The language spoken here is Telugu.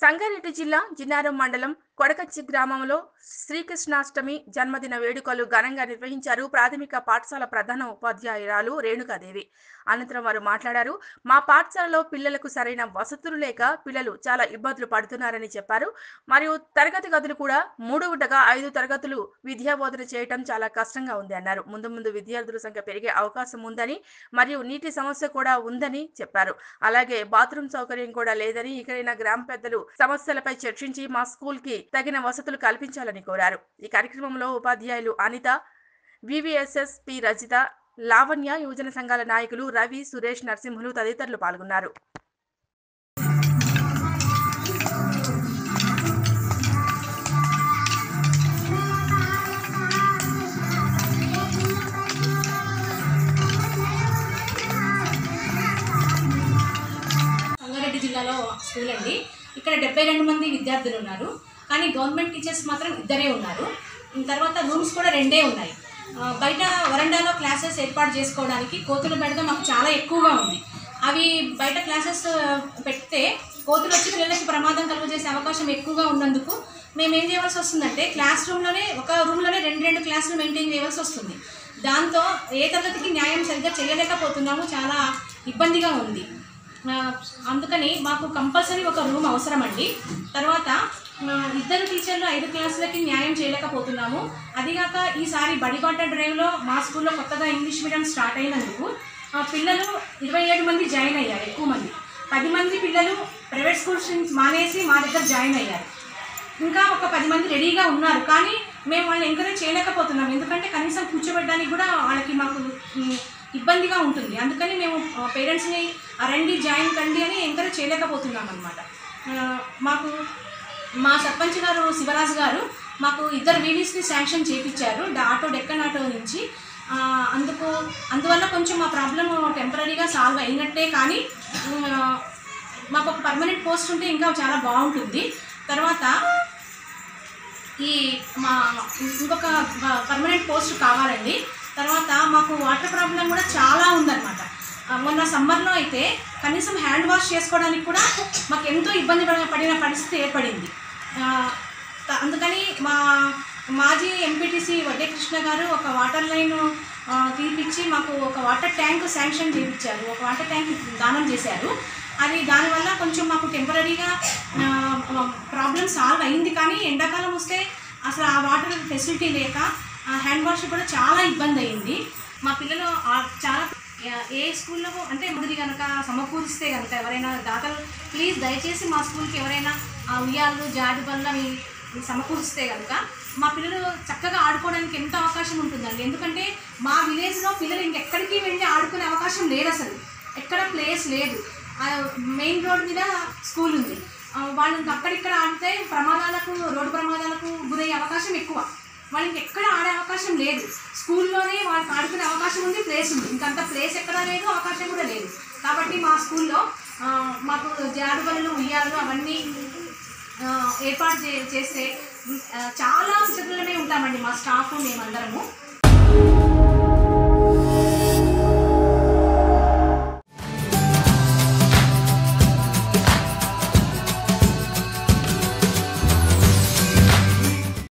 సంగారెడ్డి జిల్లా జిన్నారం మండలం కొడకచ్చి గ్రామంలో శ్రీకృష్ణాష్టమి జన్మదిన వేడుకలు ఘనంగా నిర్వహించారు ప్రాథమిక పాఠశాల ప్రధాన ఉపాధ్యాయురాలు రేణుకాదేవి అనంతరం వారు మాట్లాడారు మా పాఠశాలలో పిల్లలకు సరైన వసతులు లేక పిల్లలు చాలా ఇబ్బందులు పడుతున్నారని చెప్పారు మరియు తరగతి గదులు కూడా మూడు ఉండగా ఐదు తరగతులు విద్యా బోధన చేయటం చాలా కష్టంగా ఉంది అన్నారు ముందు ముందు విద్యార్థుల సంఖ్య పెరిగే అవకాశం ఉందని మరియు నీటి సమస్య కూడా ఉందని చెప్పారు అలాగే బాత్రూమ్ సౌకర్యం కూడా లేదని ఇకడైన గ్రామ పెద్దలు సమస్యలపై చర్చించి మా స్కూల్ కి తగిన వసతులు కల్పించాలని కోరారు ఈ కార్యక్రమంలో ఉపాధ్యాయులు అనిత వివిఎస్ఎస్ పి రజిత లావణ్య యువజన సంఘాల నాయకులు రవి సురేష్ నరసింహులు తదితరులు పాల్గొన్నారు సంగారెడ్డి జిల్లాలో స్కూల్ అండి ఇక్కడ డెబ్బై రెండు మంది విద్యార్థులు ఉన్నారు కానీ గవర్నమెంట్ టీచర్స్ మాత్రం ఇద్దరే ఉన్నారు ఉమ్, తర్వాత రూమ్స్ కూడా రెండే ఉన్నాయి ఆ, బయట వరండాలో క్లాసెస్ ఏర్పాటు చేసుకోవడానికి కోతుల బెడద మాకు చాలా ఎక్కువగా ఉంది అవి బయట క్లాసెస్ ఆ, పెడితే కోతులు వచ్చి పిల్లలకి ప్రమాదం కలుగజేసే అవకాశం ఎక్కువగా ఉన్నందుకు మేము ఏం చేయవలసి వస్తుందంటే క్లాస్ రూమ్లోనే ఒక రూమ్లోనే రెండు రెండు క్లాసులు మెయింటైన్ చేయవలసి వస్తుంది దాంతో ఏ తరగతికి న్యాయం సరిగ్గా చేయలేకపోతున్నాము చాలా ఇబ్బందిగా ఉంది ఆ, అందుకని మాకు కంపల్సరీ ఒక రూమ్ అవసరం అండి తర్వాత ఆ, ఇద్దరు టీచర్లు ఐదు క్లాసులకి న్యాయం చేయలేకపోతున్నాము అదిగాక ఈసారి బడిబాట డ్రైవ్లో మా స్కూల్లో కొత్తగా ఇంగ్లీష్ మీడియం స్టార్ట్ అయినందుకు ఆ, పిల్లలు ఇరవై ఏడు మంది జాయిన్ అయ్యారు ఎక్కువ మంది పది మంది పిల్లలు ప్రైవేట్ స్కూల్స్ నుంచి మానేసి మా దగ్గర జాయిన్ అయ్యారు ఇంకా ఒక పది మంది రెడీగా ఉన్నారు కానీ మేము వాళ్ళని ఎంకరేజ్ చేయలేకపోతున్నాం ఎందుకంటే కనీసం కూర్చోబెట్టడానికి కూడా వాళ్ళకి మాకు ఉమ్, ఇబ్బందిగా ఉంటుంది అందుకని మేము పేరెంట్స్ని రండి జాయిన్ కండి అని ఎంకరేజ్ చేయలేకపోతున్నాం అనమాట మాకు మా సర్పంచ్ గారు శివరాజు గారు మాకు ఇద్దరు వీవీస్ని శాంక్షన్ చేయించారు ఆటో డెక్కన్ ఆటో నుంచి ఆ, అందుకు అందువల్ల కొంచెం మా ప్రాబ్లం టెంపరీగా సాల్వ్ అయినట్టే కానీ ఉమ్, మాకు ఒక పర్మనెంట్ పోస్ట్ ఉంటే ఇంకా చాలా బాగుంటుంది తర్వాత ఈ మా ఇంకొక పర్మనెంట్ పోస్ట్ కావాలండి తర్వాత మాకు వాటర్ ప్రాబ్లం కూడా చాలా ఉందన్నమాట ఆ, మొన్న సమ్మర్లో అయితే కనీసం హ్యాండ్ వాష్ చేసుకోవడానికి కూడా మాకు ఎంతో ఇబ్బంది పడ పడిన పరిస్థితి ఏర్పడింది ఆ, త- అందుకని మా మాజీ ఎంపీటీసీ వడ్డే కృష్ణ గారు ఒక వాటర్ లైన్ ఆ, తీపిచ్చి మాకు ఒక వాటర్ ట్యాంక్ శాంక్షన్ చేయించారు ఒక వాటర్ ట్యాంక్ దానం చేశారు అది దానివల్ల కొంచెం మాకు టెంపరీగా ప్రాబ్లం సాల్వ్ అయింది కానీ ఎండాకాలం వస్తే అసలు ఆ వాటర్ ఫెసిలిటీ లేక హ్యాండ్ వాష్ కూడా చాలా ఇబ్బంది అయింది మా పిల్లలు ఆ- చాలా ఆ, ఏ స్కూల్లో అంటే మొదటి కనుక సమకూరిస్తే కనుక ఎవరైనా దాతలు ప్లీజ్ దయచేసి మా స్కూల్కి ఎవరైనా ఆ ఉయ్యాలు జాడి వల్ల మీ మీ సమకూరిస్తే కనుక మా పిల్లలు చక్కగా ఆడుకోవడానికి ఎంత అవకాశం ఉంటుందండి ఎందుకంటే మా విలేజ్లో పిల్లలు ఇంకెక్కడికి వెళ్ళి ఆడుకునే అవకాశం లేదు అసలు ఎక్కడ ప్లేస్ లేదు ఆ, మెయిన్ రోడ్ మీద స్కూల్ ఉంది ఆ, వాళ్ళు ఇంకా అక్కడిక్కడ ఆడితే ప్రమాదాలకు రోడ్డు ప్రమాదాలకు గురయ్యే అవకాశం ఎక్కువ వాళ్ళకి ఎక్కడ ఆడే అవకాశం లేదు స్కూల్లోనే వాళ్ళకి ఆడుకునే అవకాశం ఉంది ప్లేస్ ఉంది ఇంకంత ప్లేస్ ఎక్కడా లేదు అవకాశం కూడా లేదు కాబట్టి మా స్కూల్లో ఆ, మాకు జాడుబలు ఉయ్యాలు అవన్నీ ఆ, ఏర్పాటు చే చేస్తే ఆ, చాలా కృతజ్ఞతలమే ఉంటామండి మా స్టాఫ్ మేమందరము